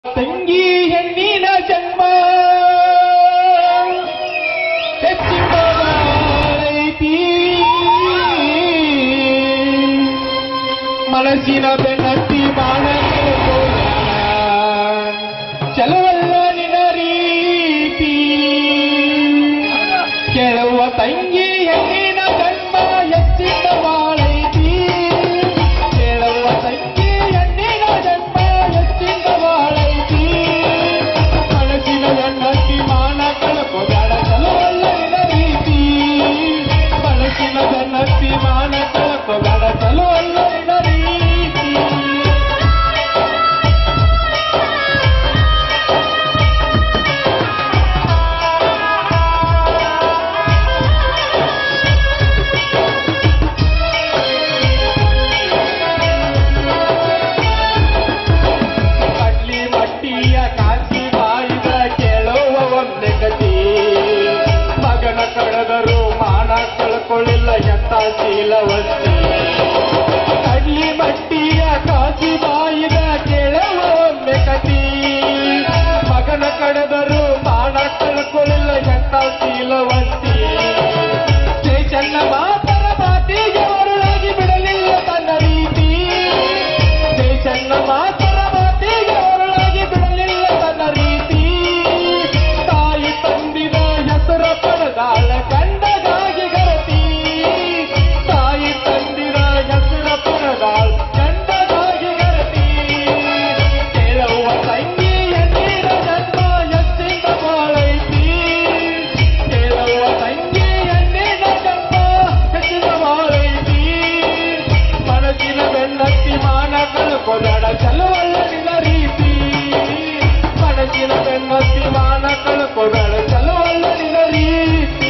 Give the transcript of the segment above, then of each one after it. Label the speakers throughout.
Speaker 1: ತಂಗಿ ಹೆಣ್ಣಿನ ಜನ್ಮ ಹೆಚ್ಚಿನ ಬಾಳೈತಿ. ಮನಸ್ಸಿನ ಬೆನ್ನತ್ತಿ ಬಾಣ ಚಲವಲ್ಲ ನಿನ ರೀತಿ ಕೇಳುವ ತಂಗಿ ಹೆಣ್ಣಿನ ಜನ್ಮ ಹೆಚ್ಚಿನ ಬಾಳೈತಿ ಕೇಳುವ ತಂಗಿ ಹೆಣ್ಣಿನ ಜನ್ಮ ಹೆಚ್ಚಿನ ಬಾಳೈತಿ ಮನಸ್ಸಿನ ಬೆನ್ನತ್ತಿ ಮಾನ ಕಳ್ಕೋಬೇಡ ಚಲವಲ್ಲ ನಿನ ರೀತಿ ಮನಸ್ಸಿನ ಬೆನ್ನತ್ತಿ ಮಾನ ಕಳ್ಕೋಬೇಡ ಚಲವಲ್ಲ ನಿನ ರೀತಿ ಕಡ್ಲಿ ಮಟ್ಟಿಯ ಕಾಸಿ ಬಾಯಿದ ಕೇಳುವ ಒಂದೇ ಗತಿ ಮಗನ ಕಳೆದರು ಮಾನ ಕಳ್ಕೊಳ್ಳಿಲ್ಲ ಎಂತ ಶೀಲವಂತಿ ಕಡ್ಲಿ ಮಟ್ಟಿಯ ಕಾಸಿ ಬಾಯಿದ ಕೇಳುವ ಒಂದೇ ಗತಿ ಮಗನ ಕಳೆದರು ಮಾನ ಕಳ್ಕೊಳ್ಳಿಲ್ಲ ಎಂತ ಶೀಲವಂತಿ ಜೈ ಚೆನ್ನ ಮಾತರ ಮಾತಿಗೆ ಮರುಳಾಗಿ ಬಿಡಲಿಲ್ಲ ತನ್ನ ರೀತಿ ಜೈ ಚೆನ್ನ ಮಾತರ ಮಾತಿಗೆ ಮರುಳಾಗಿ ಬಿಡಲಿಲ್ಲ ತನ್ನ ರೀತಿ ತಾಯಿ ತಂದಿದ ಹೆಸರ ಪಡೆದಾಳ ಗಂಡಗಾಗಿ ಗರತಿ ತಾಯಿ ತಂದಿದ ಹೆಸರ ಪಡೆದಾಳ ಗಂಡಗಾಗಿ ಗರತಿ ಕೇಳುವ ತಂಗಿ ಎನ್ನೀರ ಜನ್ಮ ಎಷ್ಟಿಂದ ಬಾಳೈತಿ ಕೇಳುವ ತಂಗಿ ಎನ್ನೀರ ಜನ್ಮ ಹೆಚ್ಚಿನ ಬಾಳೈತಿ ಮನಸ್ಸಿನ ಬೆನ್ನತ್ತಿ ಮಾನ ಕಳ್ಕೊಬೇಡ ಚಲವಲ್ಲ ನಿನ್ನ ರೀತಿ ಮನಸ್ಸಿನ ಬೆನ್ನತ್ತಿ ಮಾನ ಕಳ್ಕೊಬೇಡ ಚಲವಲ್ಲ ನಿನ್ನ ರೀತಿ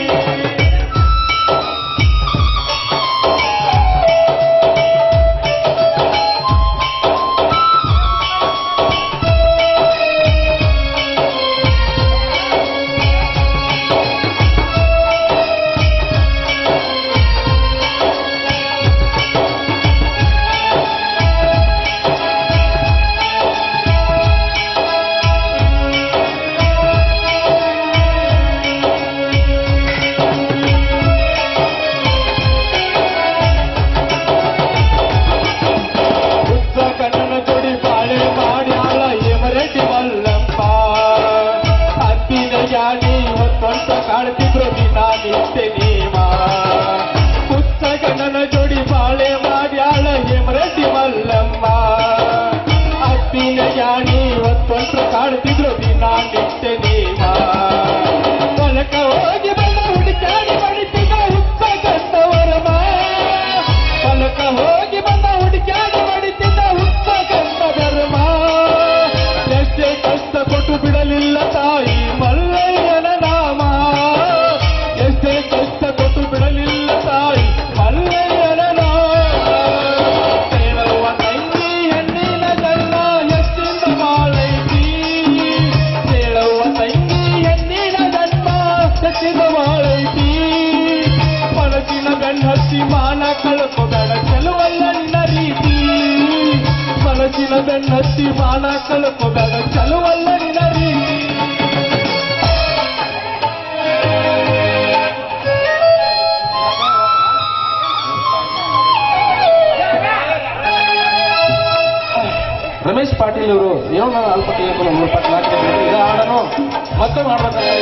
Speaker 1: ಹುಚ್ಚ ಕಣ್ಣನ ಜೋಡಿ ಬಾಳೆ ಮಾಡ್ಯಾಳ ಎಮರೆಡ್ಡಿ ಮಲ್ಲಪ್ಪ ಹತ್ತಿನ ಜಾಡಿ ಹೊತ್ತೊಂಟ ಕಾಡ್ತಿದ್ರು ದಿನ ನಿತ್ಯ ನೀವ ಹುಚ್ಚ ಕಣ್ಣನ ಜೋಡಿ ಬಾಳೆ ಮಾಡ್ಯಾಳ ಎಮರೆಡ್ಡಿ ಮಲ್ಲಮ್ಮ ಹತ್ತಿನ ಜಾಡಿ ಹೊತ್ತೊಂಟ ಕಾಡ್ತಿದ್ರು ದಿನ ನಿತ್ಯ ನೀವ ಹೊಲಕ ಹೋಗಿ ಬಂದ ಹುಡುಕಾಡಿ ಬಡಿತಿದ್ದ ಹುಚ್ಚ ಕಟ್ಟವರಮ ಹೊಲಕ ಹೋಗಿ ಬಂದ ಹುಡುಕಾಡಿ ಬಡಿತಿದ್ದ ಹುಚ್ಚ ಕಟ್ಟ ಧರ್ಮ ಎಷ್ಟೇ ಕಷ್ಟ ಕೊಟ್ಟು ಬಿಡಲಿಲ್ಲ ತಾಯಿ ಮಲ್ಲಯ್ಯನ ನಾಮ ಎಷ್ಟೇ ಕಷ್ಟ ಕೊಟ್ಟು ಬಿಡಲಿಲ್ಲ ತಾಯಿ ಮಲ್ಲಯ್ಯನ ನಾಮ ಕೇಳುವ ತಂಗಿ ಹೆಣ್ಣಿನ ಜನ್ಮ ಎಷ್ಟಿಂದ ಬಾಳೈತಿ ಕೇಳುವ ತಂಗಿ ಹೆಣ್ಣಿನ ಜನ್ಮ ಎಷ್ಟಿಂದ ಬಾಳೈತಿ ಮನಸ್ಸಿನ ಬೆನ್ನತ್ತಿ ಮಾನ ಕಳ್ಕೋಬೇಡ ಚೆಲುವಲ್ಲ ನಿನ್ನ ರೀತಿ ಮನಸ್ಸಿನ ಬೆನ್ನತ್ತಿ ಮಾನ ಕಳ್ಕೋಬೇಡ ಚೆಲುವಲ್ಲ ನಿನ್ನ ರೀತಿ
Speaker 2: ರಮೇಶ್ ಪಾಟೀಲ್ ಇವರು ಏನೋ ನಾನು ಅಲ್ಪ ಕೇಳ್ಕೊಂಡು ಮೂರು ಪಟ್ಟು ಹಾಕ್ತೀನಿ ಇದು ಹಾಡನ್ನು ಮತ್ತೆ ಮಾಡ್ಬೇಕಂತ